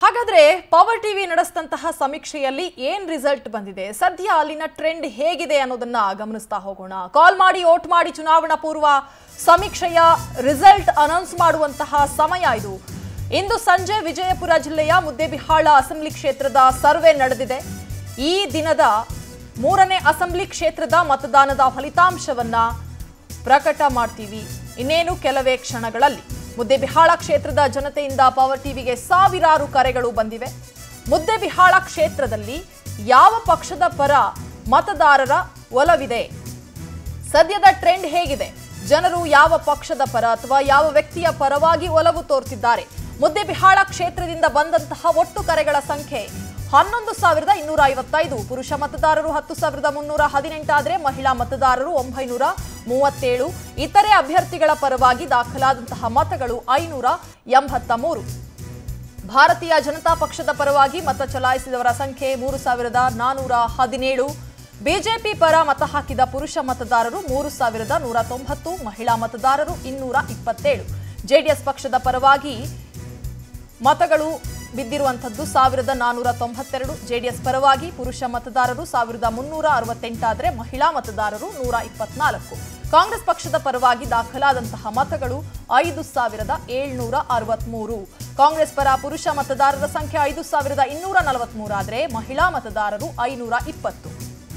ಹಾಗಾದ್ರೆ power TV ನಡೆಸಿದಂತಹ ಸಮೀಕ್ಷೆಯಲ್ಲಿ ಏನ್ ರಿಸಲ್ಟ್ ಬಂದಿದೆ ಸದ್ಯ ಅಲ್ಲಿನ ಟ್ರೆಂಡ್ ಹೇಗಿದೆ ಅನ್ನೋದನ್ನ ಗಮನಿಸ್ತಾ ಹೋಗೋಣ ಕಾಲ್ ಮಾಡಿ ಓಟ್ ಮಾಡಿ ಚುನಾವಣಾ ಪೂರ್ವ ಸಮೀಕ್ಷೆಯ ರಿಸಲ್ಟ್ ಅನೌನ್ಸ್ ಮಾಡುವಂತಹ ಸಮಯ ಇದು ಇಂದು ಸಂಜೆ ವಿಜಯಪುರ ಜಿಲ್ಲೆಯ ಮುದ್ದೇಬಿಹಾಳ ಅಸೆಂಬ್ಲಿ ಕ್ಷೇತ್ರದ ಸರ್ವೆ ನಡೆದಿದೆ ಈ ದಿನದ ಮೂರನೇ ಅಸೆಂಬ್ಲಿ ಕ್ಷೇತ್ರದ ಮತದಾನದ ಫಲಿತಾಂಶವನ್ನ ಪ್ರಕಟ ಮಾಡ್ತೀವಿ ಇನ್ನೇನು ಕೆಲವೇ ಕ್ಷಣಗಳಲ್ಲಿ ಮುದ್ದೆಬಿಹಾಳ ಕ್ಷೇತ್ರದ ಜನತೆಯಿಂದ ಪವರ್ ಟಿವಿಗೆ ಸಾವಿರಾರು ಕರೆಗಳು ಬಂದಿವೆ ಮುದ್ದೆಬಿಹಾಳ ಕ್ಷೇತ್ರದಲ್ಲಿ ಯಾವ ಪಕ್ಷದ ಪರ ಮತದಾರರ ಒಲವಿದೆ ಸದ್ಯದ ಟ್ರೆಂಡ್ ಹೇಗಿದೆ ಜನರು ಯಾವ ಪಕ್ಷದ ಪರ ಅಥವಾ ಯಾವ ವ್ಯಕ್ತಿಯ ಪರವಾಗಿ ಒಲವು ತೋರ್ತಿದ್ದಾರೆ ಮುದ್ದೆಬಿಹಾಳ ಕ್ಷೇತ್ರದಿಂದ ಬಂದಂತಹ ಒಟ್ಟು ಕರೆಗಳ ಸಂಖ್ಯೆ ಹನ್ನೊಂದು ಸಾವಿರದ ಇನ್ನೂರ ಐವತ್ತೈದು ಪುರುಷ ಮತದಾರರು ಹತ್ತು ಸಾವಿರದ ಮುನ್ನೂರ ಹದಿನೆಂಟಾದರೆ ಮಹಿಳಾ ಮತದಾರರು ಒಂಬೈನೂರ ಮೂವತ್ತೇಳು ಇತರೆ ಅಭ್ಯರ್ಥಿಗಳ ಪರವಾಗಿ ದಾಖಲಾದಂತಹ ಮತಗಳು ಐನೂರ ಎಂಬತ್ತ ಮೂರು ಭಾರತೀಯ ಜನತಾ ಪಕ್ಷದ ಪರವಾಗಿ ಮತ ಚಲಾಯಿಸಿದವರ ಸಂಖ್ಯೆ ಮೂರು ಸಾವಿರದ ನಾನೂರ ಹದಿನೇಳು ಬಿಜೆಪಿ ಪರ ಮತ ಹಾಕಿದ ಪುರುಷ ಮತದಾರರು ಮೂರು ಸಾವಿರದ ನೂರ ತೊಂಬತ್ತು ಮಹಿಳಾ ಮತದಾರರು ಇನ್ನೂರ ಇಪ್ಪತ್ತೇಳು ಜೆಡಿಎಸ್ ಪಕ್ಷದ ಪರವಾಗಿ ಮತಗಳು ಬಿದ್ದಿರುವಂಥದ್ದು ಸಾವಿರದ ನಾನೂರ ತೊಂಬತ್ತೆರಡು ಜೆಡಿಎಸ್ ಪರವಾಗಿ ಪುರುಷ ಮತದಾರರು ಸಾವಿರದ ಮುನ್ನೂರ ಅರವತ್ತೆಂಟಾದರೆ ಮಹಿಳಾ ಮತದಾರರು ನೂರ ಇಪ್ಪತ್ನಾಲ್ಕು ಕಾಂಗ್ರೆಸ್ ಪಕ್ಷದ ಪರವಾಗಿ ದಾಖಲಾದಂತಹ ಮತಗಳು ಐದು ಸಾವಿರದ ಏಳ್ನೂರ ಅರವತ್ಮೂರು ಕಾಂಗ್ರೆಸ್ ಪರ ಪುರುಷ ಮತದಾರರ ಸಂಖ್ಯೆ ಐದು ಸಾವಿರದ ಇನ್ನೂರ ನಲವತ್ಮೂರಾದರೆ ಮಹಿಳಾ ಮತದಾರರು ಐನೂರ ಇಪ್ಪತ್ತು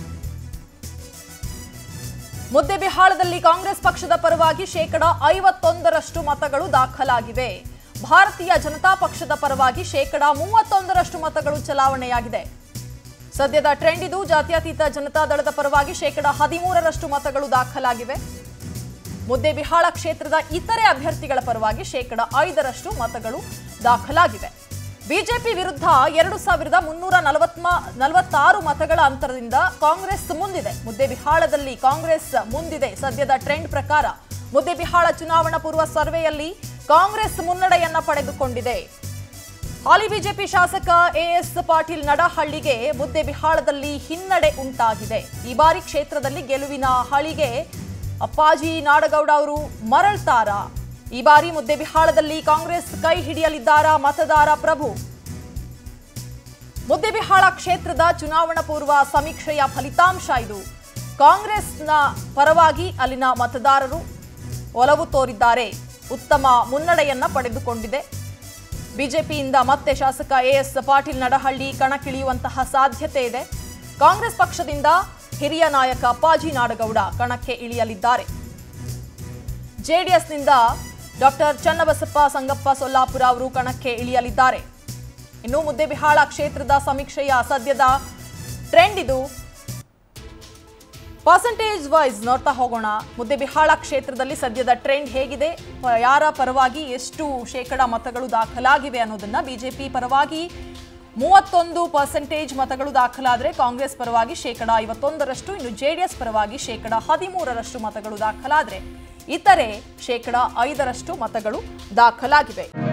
ಮುದ್ದೆಬಿಹಾಳದಲ್ಲಿ ಕಾಂಗ್ರೆಸ್ ಪಕ್ಷದ ಪರವಾಗಿ ಶೇಕಡ ಐವತ್ತೊಂದರಷ್ಟು ಮತಗಳು ದಾಖಲಾಗಿವೆ ಭಾರತೀಯ ಜನತಾ ಪಕ್ಷದ ಪರವಾಗಿ ಶೇಕಡ ಮೂವತ್ತೊಂದರಷ್ಟು ಮತಗಳು ಚಲಾವಣೆಯಾಗಿದೆ ಸದ್ಯದ ಟ್ರೆಂಡ್ ಇದು ಜಾತ್ಯತೀತ ಜನತಾದಳದ ಪರವಾಗಿ ಶೇಕಡ ಹದಿಮೂರರಷ್ಟು ಮತಗಳು ದಾಖಲಾಗಿವೆ ಮುದ್ದೆಬಿಹಾಳ ಕ್ಷೇತ್ರದ ಇತರೆ ಅಭ್ಯರ್ಥಿಗಳ ಪರವಾಗಿ ಶೇಕಡ ಐದರಷ್ಟು ಮತಗಳು ದಾಖಲಾಗಿವೆ ಬಿಜೆಪಿ ವಿರುದ್ಧ ಎರಡು ಸಾವಿರದ ಮುನ್ನೂರ ನಲವತ್ಮ ನಲವತ್ತಾರು ಮತಗಳ ಅಂತರದಿಂದ ಕಾಂಗ್ರೆಸ್ ಮುಂದಿದೆ ಮುದ್ದೆಬಿಹಾಳದಲ್ಲಿ ಕಾಂಗ್ರೆಸ್ ಮುಂದಿದೆ ಸದ್ಯದ ಟ್ರೆಂಡ್ ಪ್ರಕಾರ ಮುದ್ದೆಬಿಹಾಳ ಚುನಾವಣಾ ಪೂರ್ವ ಸರ್ವೆಯಲ್ಲಿ ಕಾಂಗ್ರೆಸ್ ಮುನ್ನಡೆಯನ್ನ ಪಡೆದುಕೊಂಡಿದೆ ಹಾಲಿ ಬಿಜೆಪಿ ಶಾಸಕ ಎಎಸ್ ಪಾಟೀಲ್ ನಡಹಳ್ಳಿಗೆ ಮುದ್ದೆಬಿಹಾಳದಲ್ಲಿ ಹಿನ್ನಡೆ ಉಂಟಾಗಿದೆ ಈ ಬಾರಿ ಕ್ಷೇತ್ರದಲ್ಲಿ ಗೆಲುವಿನ ಹಳಿಗೆ ಅಪ್ಪಾಜಿ ನಾಡಗೌಡ ಅವರು ಮರಳ್ತಾರಾ ಈ ಬಾರಿ ಮುದ್ದೆಬಿಹಾಳದಲ್ಲಿ ಕಾಂಗ್ರೆಸ್ ಕೈ ಹಿಡಿಯಲಿದ್ದಾರಾ ಮತದಾರ ಪ್ರಭು ಮುದ್ದೆಬಿಹಾಳ ಕ್ಷೇತ್ರದ ಚುನಾವಣಾ ಪೂರ್ವ ಸಮೀಕ್ಷೆಯ ಫಲಿತಾಂಶ ಇದು ಕಾಂಗ್ರೆಸ್ನ ಪರವಾಗಿ ಅಲ್ಲಿನ ಮತದಾರರು ಒಲವು ತೋರಿದ್ದಾರೆ ಉತ್ತಮ ಮುನ್ನಡೆಯನ್ನ ಪಡೆದುಕೊಂಡಿದೆ ಬಿಜೆಪಿಯಿಂದ ಮತ್ತೆ ಶಾಸಕ ಎಎಸ್ ಪಾಟೀಲ್ ನಡಹಳ್ಳಿ ಕಣಕ್ಕಿಳಿಯುವಂತಹ ಸಾಧ್ಯತೆ ಇದೆ ಕಾಂಗ್ರೆಸ್ ಪಕ್ಷದಿಂದ ಹಿರಿಯ ನಾಯಕ ಅಪ್ಪಾಜಿ ನಾಡಗೌಡ ಕಣಕ್ಕೆ ಇಳಿಯಲಿದ್ದಾರೆ ಜೆಡಿಎಸ್ನಿಂದ ಡಾಕ್ಟರ್ ಚನ್ನಬಸಪ್ಪ ಸಂಗಪ್ಪ ಸೊಲ್ಲಾಪುರ ಅವರು ಕಣಕ್ಕೆ ಇಳಿಯಲಿದ್ದಾರೆ ಇನ್ನು ಮುದ್ದೆಬಿಹಾಳ ಕ್ಷೇತ್ರದ ಸಮೀಕ್ಷೆಯ ಸದ್ಯದ ಟ್ರೆಂಡ್ ಇದು ಪರ್ಸೆಂಟೇಜ್ ವೈಸ್ ನೋಡ್ತಾ ಹೋಗೋಣ ಮುದ್ದೆಬಿಹಾಳ ಕ್ಷೇತ್ರದಲ್ಲಿ ಸದ್ಯದ ಟ್ರೆಂಡ್ ಹೇಗಿದೆ ಪ- ಯಾರ ಪರವಾಗಿ ಎಷ್ಟು ಶೇಕಡ ಮತಗಳು ದಾಖಲಾಗಿವೆ ಅನ್ನೋದನ್ನ ಬಿಜೆಪಿ ಪರವಾಗಿ ಮೂವತ್ತೊಂದು ಪರ್ಸೆಂಟೇಜ್ ಮತಗಳು ದಾಖಲಾದರೆ ಕಾಂಗ್ರೆಸ್ ಪರವಾಗಿ ಶೇಕಡ ಐವತ್ತೊಂದರಷ್ಟು ಇನ್ನು ಜೆಡಿಎಸ್ ಪರವಾಗಿ ಶೇಕಡ ಹದಿಮೂರರಷ್ಟು ಮತಗಳು ದಾಖಲಾದರೆ ಇತರೆ ಶೇಕಡ ಐದರಷ್ಟು ಮತಗಳು ದಾಖಲಾಗಿವೆ